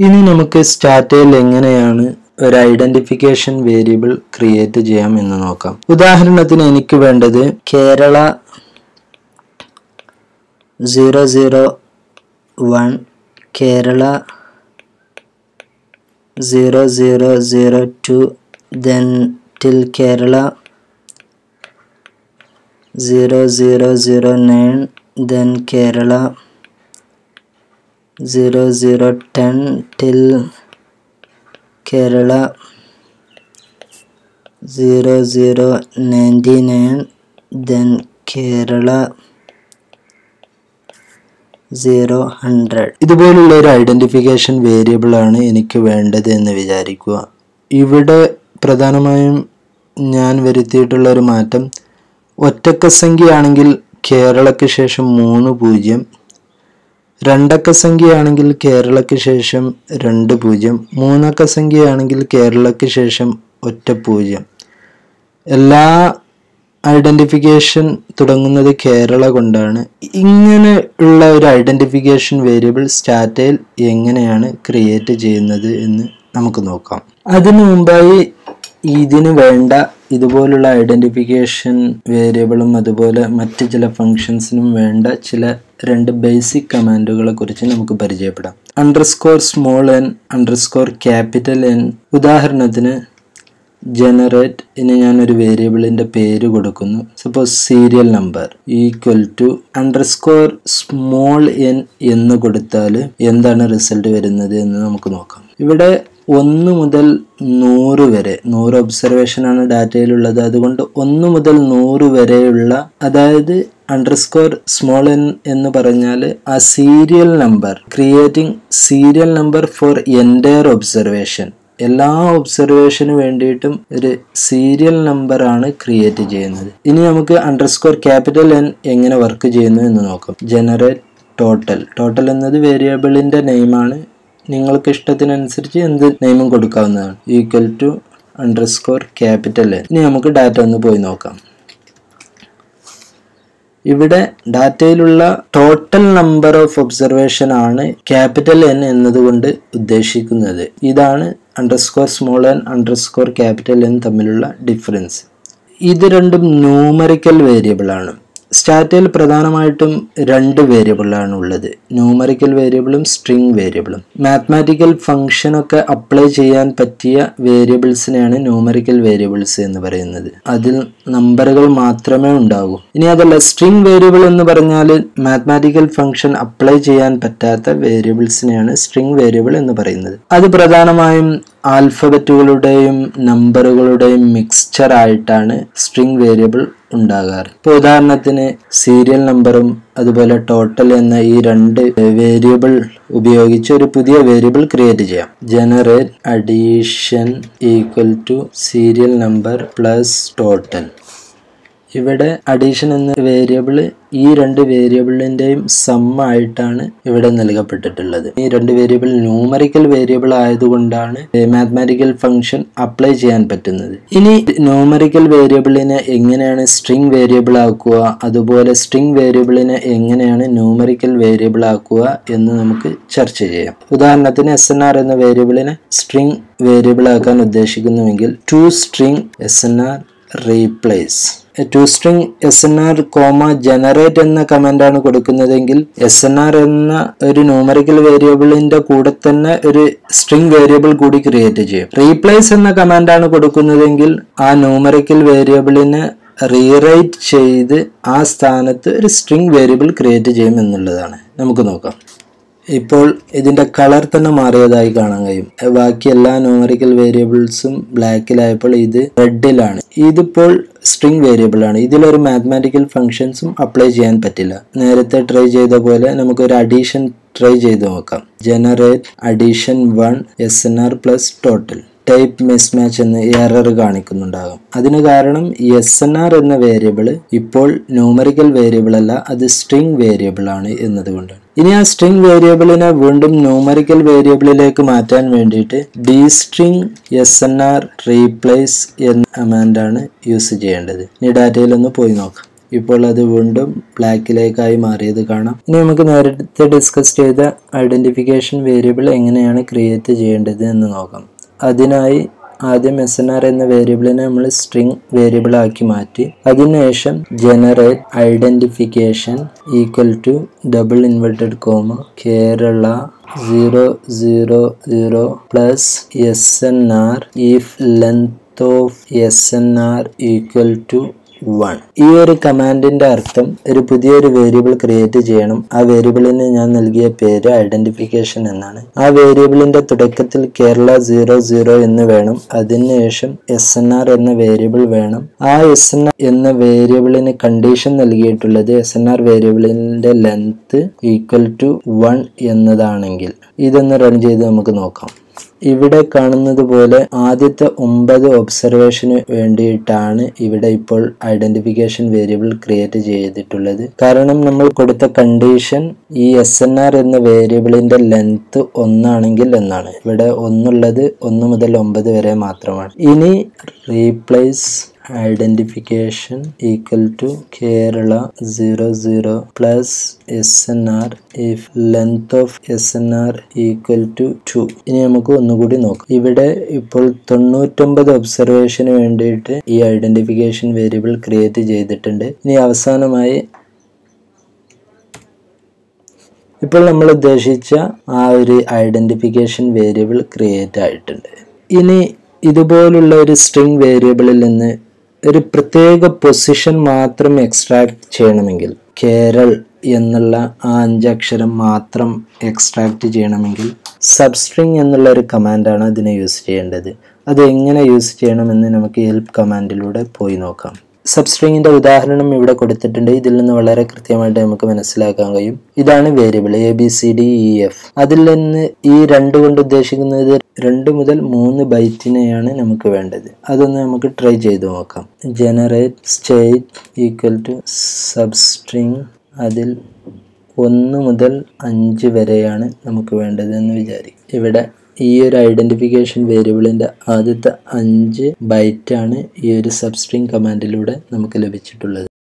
ഇനി നമുക്ക് സ്റ്റാറ്റയിൽ എങ്ങനെയാണ് ഒരു ഐഡന്റിഫിക്കേഷൻ വേരിയബിൾ ക്രിയേറ്റ് ചെയ്യാം എന്ന് നോക്കാം ഉദാഹരണത്തിന് എനിക്ക് വേണ്ടത് Kerala zero zero one Kerala zero zero zero two then till Kerala zero zero zero nine then Kerala zero zero ten till Kerala zero zero ninety nine then Kerala zero hundred ഇതുപോലുള്ള ഒരു ഐഡന്റിഫിക്കേഷൻ വേരിയബിൾ ആണ് എനിക്ക് വേണ്ടത് എന്ന് വിചാരിക്കുക ഇവിടെ പ്രധാനമായും ഞാൻ വരുത്തിയിട്ടുള്ള ഒരു മാറ്റം ഒറ്റക്ക സംഖ്യയാണെങ്കിൽ കേരളയ്ക്ക് ശേഷം മൂന്ന് പൂജ്യം രണ്ടക്ക സംഖ്യയാണെങ്കിൽ കേരളയ്ക്ക് ശേഷം രണ്ട് പൂജ്യം മൂന്നക്ക സംഖ്യയാണെങ്കിൽ കേരളയ്ക്ക് ശേഷം ഒറ്റ പൂജ്യം എല്ലാ ഐഡന്റിഫിക്കേഷൻ തുടങ്ങുന്നത് കേരള കൊണ്ടാണ് ഇങ്ങനെ ഉള്ള ഒരു ഐഡന്റിഫിക്കേഷൻ വേരിയബിൾ സ്റ്റാറ്റയിൽ എങ്ങനെയാണ് ക്രിയേറ്റ് ചെയ്യുന്നത് എന്ന് നമുക്ക് നോക്കാം അതിനു മുമ്പായി ഇതിന് വേണ്ട ഇതുപോലുള്ള ഐഡന്റിഫിക്കേഷൻ വേരിയബിളും അതുപോലെ മറ്റ് ചില ഫങ്ഷൻസിനും വേണ്ട ചില രണ്ട് ബേസിക് കമാൻഡുകളെ കുറിച്ച് നമുക്ക് പരിചയപ്പെടാം underscore small N underscore capital N ഉദാഹരണത്തിന് ജനറേറ്റ് ഇനി ഞാനൊരു വേരിയബിളിന്റെ പേര് കൊടുക്കുന്നു suppose serial number equal to underscore small N എന്ന് കൊടുത്താൽ എന്താണ് റിസൾട്ട് വരുന്നത് എന്ന് നമുക്ക് നോക്കാം ഇവിടെ ഒന്ന് മുതൽ നൂറ് വരെ നൂറ് ഒബ്സർവേഷൻ ആണ് ഡാറ്റയിലുള്ളത് അതുകൊണ്ട് ഒന്ന് മുതൽ നൂറ് വരെയുള്ള അതായത് അണ്ടർസ്കോർ സ്മോൾ എൻ എന്ന് പറഞ്ഞാൽ ആ serial number creating serial number for entire observation എല്ലാ ഒബ്സർവേഷന് വേണ്ടിയിട്ടും ഒരു സീരിയൽ നമ്പർ ആണ് ക്രിയേറ്റ് ചെയ്യുന്നത് ഇനി നമുക്ക് അണ്ടർസ്കോർ ക്യാപിറ്റൽ എൻ എങ്ങനെ വർക്ക് ചെയ്യുന്നു എന്ന് നോക്കാം ജനറേറ്റ് ടോട്ടൽ ടോട്ടൽ എന്നത് വേരിയബിളിന്റെ നെയിമാണ് നിങ്ങൾക്ക് ഇഷ്ടത്തിനനുസരിച്ച് എന്ത് നെയിമും കൊടുക്കാവുന്നതാണ് equal to underscore capital N ഇനി നമുക്ക് ഡാറ്റ ഒന്ന് പോയി നോക്കാം ഇവിടെ ഡാറ്റയിലുള്ള ടോട്ടൽ നമ്പർ ഓഫ് ഒബ്സർവേഷൻ ആണ് ക്യാപിറ്റൽ എൻ എന്നതുകൊണ്ട് ഉദ്ദേശിക്കുന്നത് ഇതാണ് underscore small N underscore capital N തമ്മിലുള്ള ഡിഫറൻസ് ഇത് രണ്ടും ന്യൂമറിക്കൽ വേരിയബിൾ ആണ് സ്റ്റാറ്റയിൽ പ്രധാനമായിട്ടും രണ്ട് വേരിയബിളാണ് ഉള്ളത് ന്യൂമറിക്കൽ വേരിയബിളും സ്ട്രിംഗ് വേരിയബിളും മാത്തമാറ്റിക്കൽ ഫംഗ്ഷൻ ഒക്കെ അപ്ലൈ ചെയ്യാൻ പറ്റിയ വേരിയബിൾസിനെയാണ് ന്യൂമറിക്കൽ വേരിയബിൾസ് എന്ന് പറയുന്നത് അതിൽ നമ്പറുകൾ മാത്രമേ ഉണ്ടാകൂ ഇനി അതല്ല സ്ട്രിംഗ് വേരിയബിൾ എന്ന് പറഞ്ഞാൽ മാത്തമാറ്റിക്കൽ ഫംഗ്ഷൻ അപ്ലൈ ചെയ്യാൻ പറ്റാത്ത വേരിയബിൾസിനെയാണ് സ്ട്രിംഗ് വേരിയബിൾ എന്ന് പറയുന്നത് അത് പ്രധാനമായും ആൽഫബറ്റുകളുടെയും നമ്പറുകളുടെയും മിക്സ്ചർ ആയിട്ടാണ് സ്ട്രിംഗ് വേരിയബിൾ ഉണ്ടാകാറ് ഇപ്പോൾ ഉദാഹരണത്തിന് സീരിയൽ നമ്പറും അതുപോലെ ടോട്ടൽ എന്ന ഈ രണ്ട് വേരിയബിൾ ഉപയോഗിച്ച് ഒരു പുതിയ വേരിയബിൾ ക്രിയേറ്റ് ചെയ്യാം generate addition equal to serial number plus total ഇവിടെ അഡീഷൻ എന്ന വേരിയബിൾ ഈ രണ്ട് വേരിയബിളിൻ്റെയും സം ആയിട്ടാണ് ഇവിടെ നൽകപ്പെട്ടിട്ടുള്ളത് ഈ രണ്ട് വേരിയബിൾ ന്യൂമറിക്കൽ വേരിയബിൾ ആയതുകൊണ്ടാണ് മാത്തമാറ്റിക്കൽ ഫംഗ്ഷൻ അപ്ലൈ ചെയ്യാൻ പറ്റുന്നത് ഇനി ന്യൂമറിക്കൽ വേരിയബിളിനെ എങ്ങനെയാണ് സ്ട്രിംഗ് വേരിയബിൾ ആക്കുക അതുപോലെ സ്ട്രിംഗ് വേരിയബിളിനെ എങ്ങനെയാണ് ന്യൂമറിക്കൽ വേരിയബിൾ ആക്കുക എന്ന് നമുക്ക് ചർച്ച ചെയ്യാം ഉദാഹരണത്തിന് എസ് എൻ ആർ എന്ന വേരിയബിളിനെ സ്ട്രിംഗ് വേരിയബിൾ ആക്കാൻ ഉദ്ദേശിക്കുന്നുവെങ്കിൽ tostring S N R replace tostring S N R comma generate എന്ന കമാൻഡ് ആണ് കൊടുക്കുന്നതെങ്കിൽ എസ് എൻ ആർ എന്ന ഒരു ന്യൂമറിക്കൽ വേരിയബിളിന്റെ കൂടെ തന്നെ ഒരു സ്ട്രിംഗ് വേരിയബിൾ കൂടി ക്രിയേറ്റ് ചെയ്യും റീപ്ലേസ് എന്ന കമാൻഡ് ആണ് കൊടുക്കുന്നതെങ്കിൽ ആ ന്യൂമറിക്കൽ വേരിയബിളിനെ റീറൈറ്റ് ചെയ്ത് ആ സ്ഥാനത്ത് ഒരു സ്ട്രിംഗ് വേരിയബിൾ ക്രിയേറ്റ് ചെയ്യും എന്നുള്ളതാണ് നമുക്ക് നോക്കാം ഇപ്പോൾ ഇതിന്റെ കളർ തന്നെ മാറിയതായി കാണാൻ കഴിയും ബാക്കി എല്ലാ ന്യൂമറിക്കൽ വേരിയബിൾസും ബ്ലാക്കിലായപ്പോൾ ഇത് റെഡിലാണ് ഇതിപ്പോൾ സ്ട്രിംഗ് വേരിയബിൾ ആണ് ഇതിലൊരു മാത്തമാറ്റിക്കൽ ഫങ്ഷൻസും അപ്ലൈ ചെയ്യാൻ പറ്റില്ല നേരത്തെ ട്രൈ ചെയ്ത പോലെ നമുക്കൊരു അഡീഷൻ ട്രൈ ചെയ്ത് നോക്കാം generate addition one S N R plus total type mismatch എന്ന് എറർ കാണിക്കുന്നുണ്ടാകും അതിന് കാരണം എസ് എൻ ആർ എന്ന വേരിയബിൾ ഇപ്പോൾ ന്യൂമറിക്കൽ വേരിയബിൾ അല്ല അത് സ്ട്രിംഗ് വേരിയബിൾ ആണ് എന്നതുകൊണ്ടാണ് ഇനി ആ സ്ട്രിംഗ് വേരിയബിളിനെ വീണ്ടും ന്യൂമറിക്കൽ വേരിയബിളിലേക്ക് മാറ്റാൻ വേണ്ടിയിട്ട് destring S N R replace എന്ന കമാൻഡാണ് യൂസ് ചെയ്യേണ്ടത് ഇനി ഡാറ്റയിൽ ഒന്ന് പോയി നോക്കാം ഇപ്പോൾ അത് വീണ്ടും ബ്ലാക്കിലേക്കായി മാറിയത് കാണാം ഇനി നമുക്ക് നേരത്തെ ഡിസ്കസ് ചെയ്ത ഐഡന്റിഫിക്കേഷൻ വേരിയബിൾ എങ്ങനെയാണ് ക്രിയേറ്റ് ചെയ്യേണ്ടത് എന്ന് നോക്കാം അതിനായി ആദ്യം എസ് എൻ ആർ എന്ന വേരിയബിളിനെ നമ്മൾ സ്ട്രിംഗ് വേരിയബിൾ ആക്കി മാറ്റി അതിനുശേഷം generate identification equal to double inverted comma Kerala zero zero zero plus S N R if length of S N R equal to one ഈ ഒരു കമാൻഡിന്റെ അർത്ഥം ഒരു പുതിയൊരു വേരിയബിൾ ക്രിയേറ്റ് ചെയ്യണം ആ വേരിയബിളിന് ഞാൻ നൽകിയ പേര് ഐഡന്റിഫിക്കേഷൻ എന്നാണ് ആ വേരിയബിളിന്റെ തുടക്കത്തിൽ കേരള സീറോ സീറോ എന്ന് വേണം അതിനുശേഷം എസ് എൻ ആർ എന്ന വേരിയബിൾ വേണം ആ എസ് എൻ ആർ എന്ന വേരിയബിളിന് കണ്ടീഷൻ നൽകിയിട്ടുള്ളത് എസ് എൻ ആർ വേരിയബിളിന്റെ ലെങ്ത് ഈക്വൽ ടു വൺ എന്നതാണെങ്കിൽ ഇതൊന്ന് റൺ ചെയ്ത് നമുക്ക് നോക്കാം ഇവിടെ കാണുന്നത് പോലെ ആദ്യത്തെ ഒമ്പത് ഒബ്സർവേഷന് വേണ്ടിയിട്ടാണ് ഇവിടെ ഇപ്പോൾ ഐഡന്റിഫിക്കേഷൻ വേരിയബിൾ ക്രിയേറ്റ് ചെയ്തിട്ടുള്ളത് കാരണം നമ്മൾ കൊടുത്ത കണ്ടീഷൻ ഈ എസ് എൻ ആർ എന്ന വേരിയബിളിന്റെ ലെങ്ത് ഒന്നാണെങ്കിൽ എന്നാണ് ഇവിടെ ഒന്നുള്ളത് ഒന്ന് മുതൽ ഒമ്പത് വരെ മാത്രമാണ് ഇനി replace identification equal to Kerala zero zero plus S N R if length of S N R equal to two ഇനി നമുക്ക് ഒന്നുകൂടി നോക്കാം ഇവിടെ ഇപ്പോൾ തൊണ്ണൂറ്റൊമ്പത് ഒബ്സർവേഷന് വേണ്ടിയിട്ട് ഈ ഐഡന്റിഫിക്കേഷൻ വേരിയബിൾ ക്രിയേറ്റ് ചെയ്തിട്ടുണ്ട് ഇനി അവസാനമായി ഇപ്പോൾ നമ്മൾ ഉദ്ദേശിച്ച ആ ഒരു ഐഡന്റിഫിക്കേഷൻ വേരിയബിൾ ക്രിയേറ്റ് ആയിട്ടുണ്ട് ഇനി ഇതുപോലുള്ള ഒരു സ്ട്രിംഗ് വേരിയബിളിൽ നിന്ന് ഒരു പ്രത്യേക പൊസിഷൻ മാത്രം എക്സ്ട്രാക്ട് ചെയ്യണമെങ്കിൽ കേരൾ എന്നുള്ള ആ അഞ്ചക്ഷരം മാത്രം എക്സ്ട്രാക്ട് ചെയ്യണമെങ്കിൽ സബ്സ്ട്രിങ് എന്നുള്ള ഒരു കമാൻഡാണ് അതിനെ യൂസ് ചെയ്യേണ്ടത് അത് എങ്ങനെ യൂസ് ചെയ്യണമെന്ന് നമുക്ക് ഹെൽപ്പ് കമാൻഡിലൂടെ പോയി നോക്കാം സബ്സ്ട്രിങ്ങിന്റെ ഉദാഹരണം ഇവിടെ കൊടുത്തിട്ടുണ്ട് ഇതിൽ നിന്ന് വളരെ കൃത്യമായിട്ട് നമുക്ക് മനസ്സിലാക്കാൻ കഴിയും ഇതാണ് variable A B C D E F അതിൽ നിന്ന് ഈ രണ്ട് കൊണ്ട് ഉദ്ദേശിക്കുന്നത് രണ്ട് മുതൽ മൂന്ന് ബൈറ്റിനെയാണ് നമുക്ക് വേണ്ടത് അതൊന്ന് നമുക്ക് ട്രൈ ചെയ്ത് നോക്കാം generate state equal to substring അതിൽ ഒന്ന് മുതൽ അഞ്ച് വരെയാണ് നമുക്ക് വേണ്ടത് എന്ന് വിചാരിക്കും ഇവിടെ ഈ ഒരു ഐഡന്റിഫിക്കേഷൻ വേരിയബിളിന്റെ ആദ്യത്തെ അഞ്ച് ബൈറ്റാണ് ഈ ഒരു സബ്സ്ട്രിങ് കമാൻഡിലൂടെ നമുക്ക് ലഭിച്ചിട്ടുള്ളത്